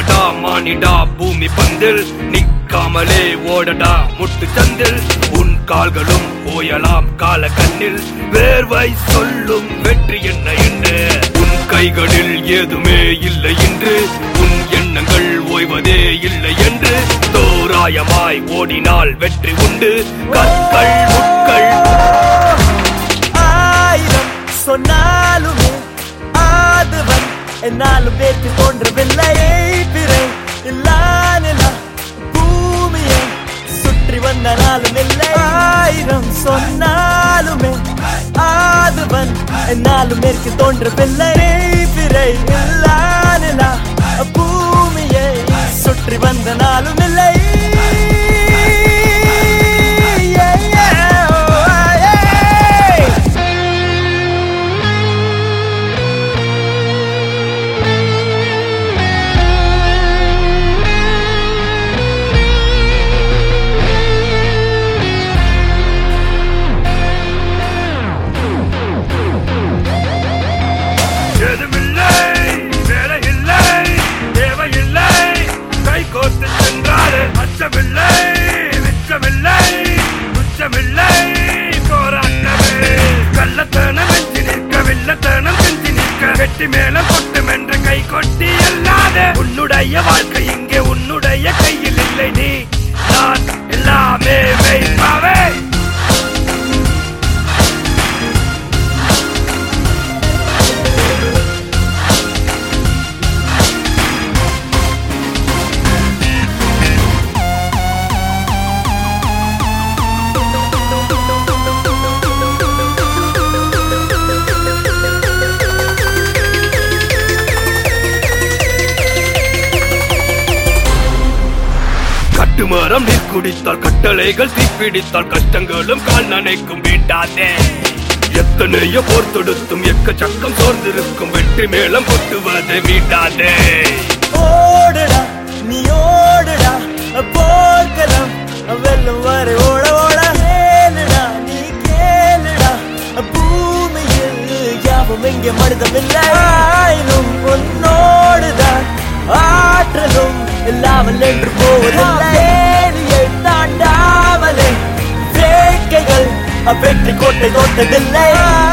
ஆடடா மானிடா பூமி பந்தில் நிக்காமலே ஓடடா முட்டு சந்தில் உன் கால்களும் ஓயலாம் கால கண்ணில் வேர்வை சொல்லும் வெற்றி என்ன என்று உன் கைகளில் ஏதுமே இல்லை என்று உன் எண்ணங்கள் ஓய்வதே இல்லை என்று தோராயமாய் ஓடினால் வெற்றி உண்டு கற்கள் முட்கள் ஆயிரம் சொன்னாலுமே ஆதவன் என்னாலும் பேச்சு தோன்றவில்லை பிறை இல்லா நிலா பூமியை சுற்றி வந்தாலும் இல்லை ஆயிரம் சொன்னாலுமே ஆதவன் என்னாலும் மேற்கு தோன்றவில்லை பிறை இல்லா நிலா பூமியை சுற்றி வந்த நாளும் இல்லை Yeah, yeah, oh, yeah. எதுமில்லை வேலையில்லை தேவையில்லை கை கோத்து சென்றாலே அச்சமில்லை மிச்சமில்லை துச்சமில்லை போராட்டமே கள்ளத்தனம் வெஞ்சி நிற்க வில்லத்தனம் செஞ்சு நிற்க வெட்டி மேல கொட்டும் என்று கை கொட்டி அல்லாத உன்னுடைய வாழ்க்கை இங்கே உன்னுடைய கையில் இல்லை நீ நான் எல்லாமே மெய்ப்பாவே கட்டுமரம் நீர் குடித்தால் கட்டளைகள் தீப்பிடித்தால் கஷ்டங்களும் கால் நனைக்கும் வீட்டாதே எத்தனையோ போர் தொடுத்தும் எக்கச்சக்கம் சோர்ந்திருக்கும் வெற்றி மேளம் கொட்டுவதை வீட்டாதே ஓடுடா நீ ஓடுடா போர்க்களம் வெல்லும் வரை ஓட ஓட கேளுடா நீ கேளுடா பூமியில் யாவும் எங்கே மனிதமில்லை ஆயினும் உன்னோடுதான் ஆற்றலும் இல்லாமல் என்று போவதில்லை ஏரியை தாண்டாமலே வேட்கைகள் வெற்றி கோட்டை தோட்டதில்லை